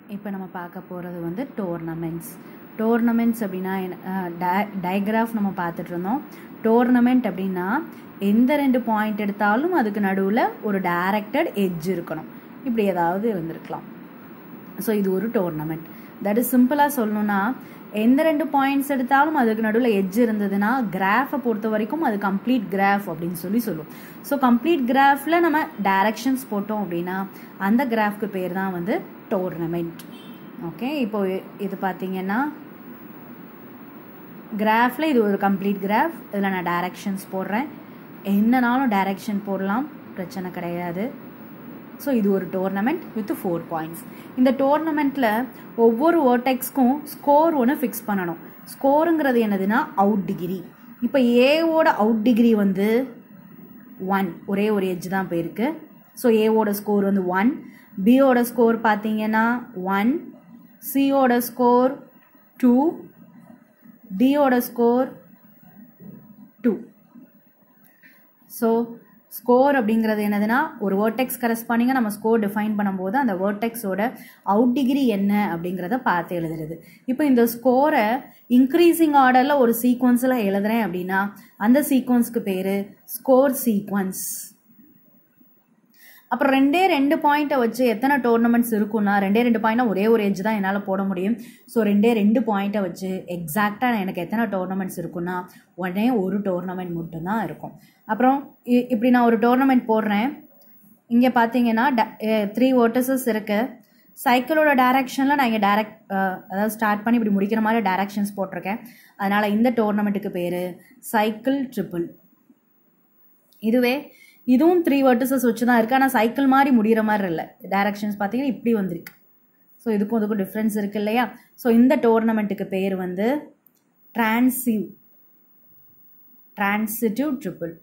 இப்போ நம்ம பார்க்க போகிறது வந்து டோர்னமெண்ட்ஸ் டோர்னமெண்ட்ஸ் அப்படின்னா டயக்ராஃப் நம்ம பார்த்துட்டு இருந்தோம் டோர்னமெண்ட் அப்படின்னா எந்த ரெண்டு பாயிண்ட் எடுத்தாலும் அதுக்கு நடுவில் ஒரு டைரக்டட் எட்ஜ் இருக்கணும் இப்படி ஏதாவது இருந்திருக்கலாம் ஸோ இது ஒரு டோர்னமெண்ட் தட் இஸ் சிம்பிளாக சொல்லணும்னா எந்த ரெண்டு பாயிண்ட்ஸ் எடுத்தாலும் அதுக்கு நடுவில் எட்ஜ் இருந்ததுன்னா கிராஃபை பொறுத்த வரைக்கும் அது கம்ப்ளீட் கிராஃப் அப்படின்னு சொல்லி சொல்லுவோம் ஸோ கம்ப்ளீட் கிராஃபில் நம்ம டைரக்ஷன்ஸ் போட்டோம் அப்படின்னா அந்த கிராஃப்க்கு பேர் தான் வந்து டோர்னமெண்ட் ஓகே இப்போ இது பார்த்தீங்கன்னா கிராஃபில் இது ஒரு கம்ப்ளீட் கிராஃப் இதில் நான் டைரக்ஷன்ஸ் போடுறேன் என்னனாலும் டைரக்ஷன் போடலாம் பிரச்சனை கிடையாது ஸோ இது ஒரு டோர்னமெண்ட் வித் ஃபோர் பாயிண்ட்ஸ் இந்த டோர்னமெண்ட்டில் ஒவ்வொரு வேர்டெக்ஸ்க்கும் ஸ்கோர் ஒன்று ஃபிக்ஸ் பண்ணணும் ஸ்கோருங்கிறது என்னதுன்னா அவுட் டிகிரி இப்போ ஏவோட அவுட் டிகிரி வந்து ஒன் ஒரே ஒரு எட்ஜ் தான் போயிருக்கு ஸோ ஏவோட ஸ்கோர் வந்து ஒன் பியோட ஸ்கோர் பார்த்தீங்கன்னா ஒன் சியோட ஸ்கோர் டூ டியோட ஸ்கோர் டூ ஸோ ஸ்கோர் அப்படிங்கிறது என்னதுன்னா ஒரு வேர்டெக்ஸ் கரஸ்பாண்டிங்காக நம்ம ஸ்கோர் டிஃபைன் பண்ணும்போது அந்த வேர்டெக்ஸோட அவுட் டிகிரி என்ன அப்படிங்கிறத பார்த்து எழுதுறது இப்போ இந்த ஸ்கோரை இன்க்ரீசிங் ஆர்டரில் ஒரு சீக்வன்ஸில் எழுதுறேன் அப்படின்னா அந்த சீக்வன்ஸ்க்கு பேர் ஸ்கோர் சீக்வன்ஸ் அப்புறம் ரெண்டே ரெண்டு பாயிண்ட்டை வச்சு எத்தனை டோர்னமெண்ட்ஸ் இருக்குன்னா ரெண்டே ரெண்டு பாயிண்ட்னா ஒரே ஒரு எஜ் தான் என்னால் போட முடியும் ஸோ ரெண்டே ரெண்டு பாயிண்ட்டை வச்சு எக்ஸாக்டாக எனக்கு எத்தனை டோர்னமெண்ட்ஸ் இருக்குன்னா உடனே ஒரு டோர்னமெண்ட் மட்டும்தான் இருக்கும் அப்புறம் இப்படி நான் ஒரு டோர்னமெண்ட் போடுறேன் இங்கே பார்த்தீங்கன்னா த்ரீ ஓட்டர்ஸஸ் இருக்குது சைக்கிளோட டைரக்ஷனில் நான் இங்கே டேரக்ட் அதாவது ஸ்டார்ட் பண்ணி இப்படி முடிக்கிற மாதிரி டைரக்ஷன்ஸ் போட்டிருக்கேன் அதனால் இந்த டோர்னமெண்ட்டுக்கு பேர் சைக்கிள் ட்ரிபிள் இதுவே இதுவும் த்ரீ வர்டிசஸ் வச்சு தான் இருக்குது ஆனால் சைக்கிள் மாதிரி முடிகிற மாதிரி இல்லை டைரக்ஷன்ஸ் பார்த்தீங்கன்னா இப்படி வந்திருக்கு ஸோ இதுக்கும் இதுக்கும் டிஃப்ரென்ஸ் இருக்குது இல்லையா ஸோ இந்த டோர்னமெண்ட்டுக்கு பேர் வந்து ட்ரான்சிவ் ட்ரான்சிட்டிவ் ட்ரிபிள்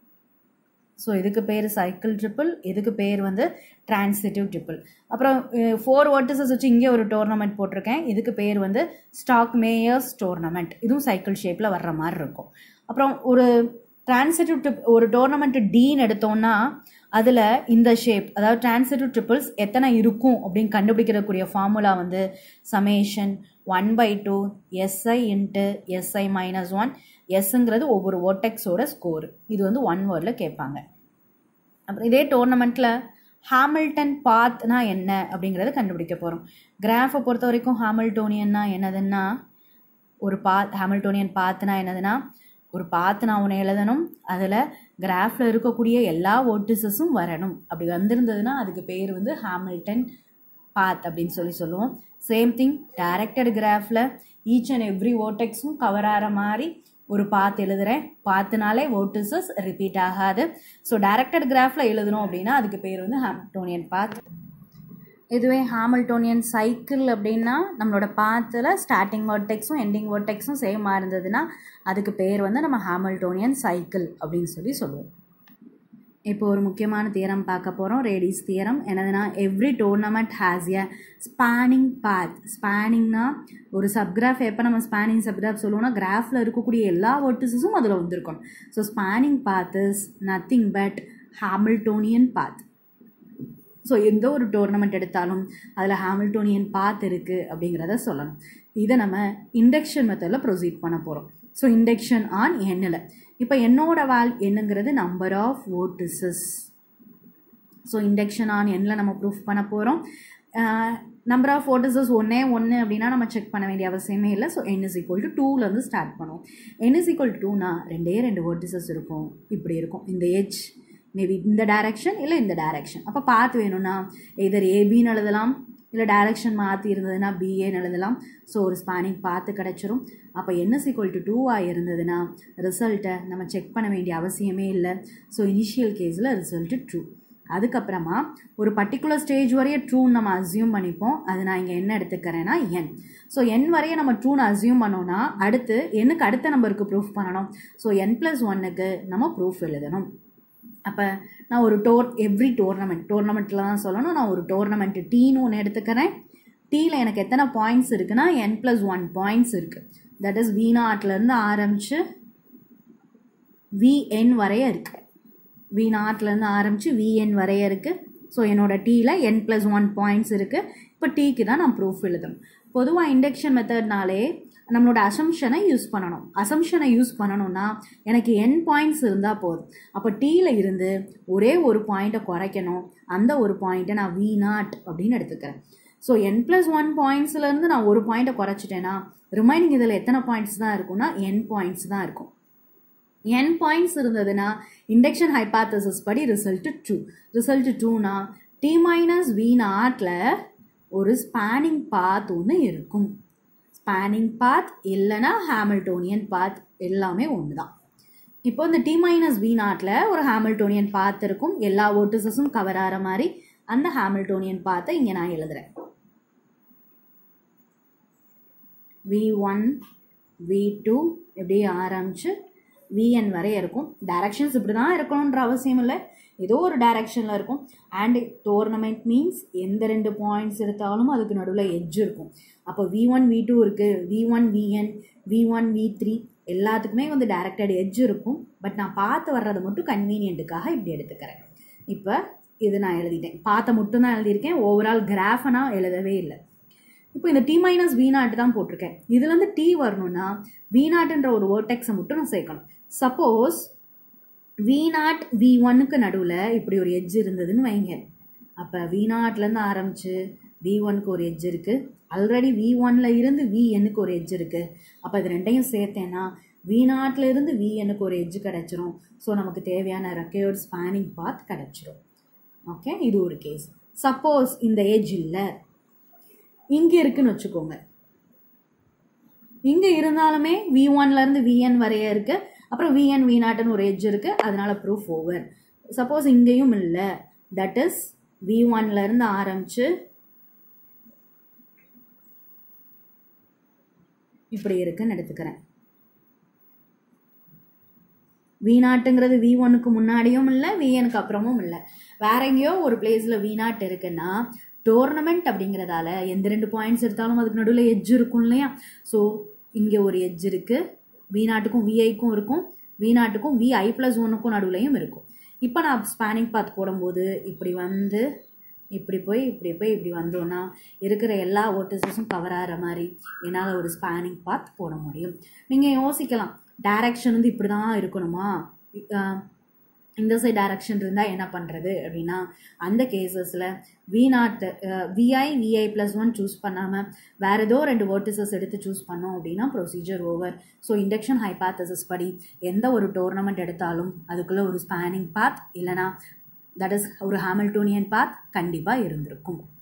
ஸோ இதுக்கு பேர் சைக்கிள் ட்ரிபிள் இதுக்கு பேர் வந்து ட்ரான்சிட்டிவ் ட்ரிபிள் அப்புறம் ஃபோர் வர்டிசஸ் வச்சு இங்கே ஒரு டோர்னமெண்ட் போட்டிருக்கேன் இதுக்கு பேர் வந்து ஸ்டாக் மேயர்ஸ் டோர்னமெண்ட் இதுவும் சைக்கிள் ஷேப்பில் வர்ற மாதிரி இருக்கும் அப்புறம் ஒரு டிரான்சிட்டிவ் ட்ரிப் ஒரு டோர்னமெண்ட் டீன்னு எடுத்தோம்னா அதில் இந்த ஷேப் அதாவது டிரான்சிட்டிவ் ட்ரிப்பிள்ஸ் எத்தனை இருக்கும் அப்படின்னு கண்டுபிடிக்கிறக்கூடிய ஃபார்முலா வந்து summation one by two SI into SI minus one எஸ்ஸுங்கிறது ஒவ்வொரு ஓட்டெக்ஸோட ஸ்கோர் இது வந்து ஒன் வேர்டில் கேட்பாங்க அப்புறம் இதே டோர்னமெண்ட்டில் ஹாமில்டன் பாத்னா என்ன அப்படிங்கிறத கண்டுபிடிக்க போகிறோம் கிராஃபை பொறுத்த வரைக்கும் ஹாமில்டோனியன்னா என்னதுன்னா ஒரு பாத் ஹாமில்டோனியன் பாத்னா என்னதுன்னா ஒரு பாத்து நான் ஒன்று எழுதணும் அதில் கிராஃபில் இருக்கக்கூடிய எல்லா ஓட்டிசஸும் வரணும் அப்படி வந்திருந்ததுன்னா அதுக்கு பேர் வந்து ஹாமில்டன் பாத் அப்படின்னு சொல்லி சொல்லுவோம் சேம் திங் டைரக்டட் கிராஃபில் ஈச் அண்ட் எவ்ரி ஓட்டெக்ஸும் கவர் ஆகிற மாதிரி ஒரு பாத் எழுதுகிறேன் பாத்துனாலே ஓட்டிசஸ் ரிப்பீட் ஆகாது ஸோ டைரக்டட் கிராஃபில் எழுதணும் அப்படின்னா அதுக்கு பேர் வந்து ஹாமில்டோனியன் பாத் இதுவே ஹாமில்டோனியன் சைக்கிள் அப்படின்னா நம்மளோட பாத்தில் ஸ்டார்டிங் வேர்டெக்ஸும் எண்டிங் வேர்டெக்ஸும் சேமாக இருந்ததுன்னா அதுக்கு பேர் வந்து நம்ம ஹாமில்டோனியன் சைக்கிள் அப்படின்னு சொல்லி சொல்லுவோம் இப்போ ஒரு முக்கியமான தியரம் பார்க்க போகிறோம் ரேடிஸ் தியரம் என்னதுன்னா every tournament has a spanning path ஸ்பேனிங்னா ஒரு சப்கிராஃப் எப்போ நம்ம ஸ்பேனிங் சப்கிராஃப் சொல்லுவோம்னா கிராஃபில் இருக்கக்கூடிய எல்லா வேர்டிசஸும் அதில் வந்திருக்கணும் so spanning path is nothing but Hamiltonian path so எந்த ஒரு டோர்னமெண்ட் எடுத்தாலும் அதில் ஹாமில்டோனியன் பாத் இருக்குது அப்படிங்கிறத சொல்லணும் இதை நம்ம இண்டக்ஷன் மெத்தடில் ப்ரொசீட் பண்ண போகிறோம் ஸோ இண்டக்ஷன் ஆன் எண்ணில் இப்போ என்னோட வேல் என்னங்கிறது number of vertices so induction on எண்ணில் நம்ம ப்ரூஃப் பண்ண போகிறோம் நம்பர் ஆஃப் ஓட்டிசஸ் ஒன்றே ஒன்று அப்படின்னா நம்ம செக் பண்ண வேண்டிய அவசியமே இல்லை so N is equal to டூலேருந்து ஸ்டார்ட் பண்ணுவோம் என் இஸ் ஈக்குவல் டு டூனா ரெண்டே ரெண்டு ஓட்டிசஸ் இருக்கும் இப்படி இருக்கும் இந்த ஏஜ் மேபி இந்த டைரக்ஷன் இல்லை இந்த டைரக்ஷன் அப்போ பார்த்து வேணும்னா எதர் ஏபின்னு எழுதலாம் இல்லை டைரக்ஷன் மாற்றி இருந்ததுன்னா பிஏன்னு எழுதலாம் ஸோ ஒரு ஸ்பானிங் பார்த்து கிடச்சிரும் அப்போ என்ன சீக்வல் டு டூவாக இருந்ததுன்னா ரிசல்ட்டை நம்ம செக் பண்ண வேண்டிய அவசியமே இல்லை ஸோ இனிஷியல் கேஸில் ரிசல்ட்டு ட்ரூ அதுக்கப்புறமா ஒரு பர்டிகுலர் ஸ்டேஜ் வரைய ட்ரூன்னு நம்ம அசியூம் பண்ணிப்போம் அது நான் இங்கே என்ன எடுத்துக்கிறேன்னா என் ஸோ என் வரைய நம்ம ட்ரூன்னு அசியூம் பண்ணோன்னா அடுத்து எண்ணுக்கு அடுத்த நம்பருக்கு ப்ரூஃப் பண்ணணும் ஸோ என் ப்ளஸ் ஒன்னுக்கு நம்ம ப்ரூஃப் எழுதணும் அப்போ நான் ஒரு டோர் எவ்ரி டோர்னமெண்ட் டோர்னமெண்ட்டில் தான் சொல்லணும் நான் ஒரு டோர்னமெண்ட் டீன்னு ஒன்று எடுத்துக்கிறேன் டீயில் எனக்கு எத்தனை பாயிண்ட்ஸ் இருக்குன்னா என் ப்ளஸ் ஒன் பாயிண்ட்ஸ் இருக்குது தட் இஸ் வி நாட்லேருந்து ஆரம்பித்து விஎன் வரைய இருக்குது வி நாட்லேருந்து ஆரம்பித்து விஎன் வரைய இருக்குது ஸோ என்னோட டீயில் என் ப்ளஸ் ஒன் பாயிண்ட்ஸ் இருக்குது இப்போ டீக்கு தான் நான் ப்ரூஃப் எழுதணும் பொதுவாக இண்டக்ஷன் மெத்தட்னாலே நம்மளோட அசம்ஷனை யூஸ் பண்ணணும் அசம்ஷனை யூஸ் பண்ணணும்னா எனக்கு என் பாயிண்ட்ஸ் இருந்தால் போதும் அப்போ டீயில் இருந்து ஒரே ஒரு பாயிண்ட்டை குறைக்கணும் அந்த ஒரு பாயிண்ட்டை நான் வி நாட் அப்படின்னு எடுத்துக்கிறேன் ஸோ என் ப்ளஸ் ஒன் பாயிண்ட்ஸ்லேருந்து நான் ஒரு பாயிண்ட்டை குறைச்சிட்டேன்னா ரிமைனிங் இதில் எத்தனை பாயிண்ட்ஸ் தான் இருக்கும்னா என் பாயிண்ட்ஸ் தான் இருக்கும் என் பாயிண்ட்ஸ் இருந்ததுன்னா இண்டக்ஷன் ஹைபாத்தசிஸ் படி ரிசல்ட் டூ ரிசல்ட் டூனா டி மைனஸ் வி நாட்டில் ஒரு ஸ்பேனிங் பாத் ஒன்று இருக்கும் ஸ்பேனிங் பாத் இல்லைன்னா ஹேமில்டோனியன் பாத் எல்லாமே ஒன்று தான் இப்போ இந்த டி மைனஸ் வி நாட்டில் ஒரு ஹேமில்டோனியன் பாத் இருக்கும் எல்லா ஓட்டிசஸும் கவர் ஆகிற மாதிரி அந்த ஹேமில்டோனியன் பாத்தை இங்கே நான் எழுதுறேன் வி ஒன் வி டூ இப்படி ஆரம்பித்து விஎன் வரை இருக்கும் டைரக்ஷன்ஸ் இப்படி தான் இருக்கணுன்ற அவசியம் இல்லை ஏதோ ஒரு டைரக்ஷனில் இருக்கும் அண்ட் டோர்னமெண்ட் மீன்ஸ் எந்த ரெண்டு பாயிண்ட்ஸ் எடுத்தாலும் அதுக்கு நடுவில் எட்ஜ் இருக்கும் அப்போ வி ஒன் வி டூ இருக்குது V one VN V one V three எல்லாத்துக்குமே வந்து டைரக்டட் எட்ஜ் இருக்கும் பட் நான் பார்த்து வர்றதை மட்டும் கன்வீனியண்ட்டுக்காக இப்படி எடுத்துக்கிறேன் இப்போ இது நான் எழுதிட்டேன் பார்த்த மட்டும் தான் எழுதியிருக்கேன் ஓவரால் கிராஃபை நான் எழுதவே இல்லை இப்போ இந்த டி மைனஸ் வி நாட்டு தான் போட்டிருக்கேன் இதுலேருந்து டி வரணும்னா வி நாட்டுன்ற ஒரு வேர்டெக்ஸை மட்டும் நான் சேர்க்கணும் சப்போஸ் வி நாட் வி ஒன்னுக்கு நடுவில் இப்படி ஒரு எட்ஜ் இருந்ததுன்னு வைங்க அப்போ வி நாட்லேருந்து ஆரம்பித்து வி ஒனுக்கு ஒரு எட்ஜ் இருக்குது ஆல்ரெடி வி ஒனில் இருந்து வி எண்ணுக்கு ஒரு எட்ஜ் இருக்குது அப்போ இது ரெண்டையும் சேர்த்தேன்னா வி நாட்டில் இருந்து வி எண்ணுக்கு ஒரு எட்ஜ் கிடச்சிரும் ஸோ நமக்கு தேவையான ரெக்கையோட் ஸ்பேனிங் பாத் கிடச்சிரும் ஓகே இது ஒரு கேஸ் சப்போஸ் இந்த எட்ஜ் இல்லை இங்கே இருக்குன்னு வச்சுக்கோங்க இங்கே இருந்தாலுமே வி ஒன்லேருந்து விஎன் வரைய இருக்குது அப்புறம் விஎன் வி நாட்னு ஒரு எட்ஜ் இருக்குது அதனால ப்ரூஃப் ஓவர் சப்போஸ் இங்கேயும் இல்லை தட் இஸ் வி ஒன்லேருந்து ஆரம்பித்து இப்படி இருக்குன்னு எடுத்துக்கிறேன் வி நாட்டுங்கிறது வி ஒனுக்கு முன்னாடியும் இல்லை விஎனுக்கு அப்புறமும் இல்லை வேற எங்கேயோ ஒரு பிளேஸில் வி நாட் இருக்குன்னா டோர்னமெண்ட் அப்படிங்கிறதால எந்த ரெண்டு பாயிண்ட்ஸ் எடுத்தாலும் அதுக்கு நடுவில் எட்ஜ் இருக்கும் இல்லையா ஸோ இங்கே ஒரு எட்ஜ் இருக்குது வி நாட்டுக்கும் விஐக்கும் இருக்கும் வி நாட்டுக்கும் விஐ ப்ளஸ் ஒன்னுக்கும் நடுவுலையும் இருக்கும் இப்போ நான் ஸ்பேனிங் பாத் போடும்போது இப்படி வந்து இப்படி போய் இப்படி போய் இப்படி வந்தோன்னா இருக்கிற எல்லா ஓட்டர்ஸஸும் கவர் ஆகிற மாதிரி என்னால் ஒரு ஸ்பேனிங் பாத் போட முடியும் நீங்கள் யோசிக்கலாம் டைரக்ஷன் வந்து இப்படி தான் இருக்கணுமா இந்த சைட் டைரக்ஷன் இருந்தால் என்ன பண்ணுறது அப்படின்னா அந்த கேசஸில் V naught VI VI plus one choose பண்ணாமல் வேறு ஏதோ ரெண்டு வேர்டிசஸ் எடுத்து சூஸ் பண்ணோம் அப்படின்னா procedure over so induction hypothesis படி எந்த ஒரு டோர்னமெண்ட் எடுத்தாலும் அதுக்குள்ளே ஒரு ஸ்பேனிங் பாத் இல்லைனா தட் இஸ் ஒரு ஹாமில்டோனியன் பாத் கண்டிப்பாக இருந்திருக்கும்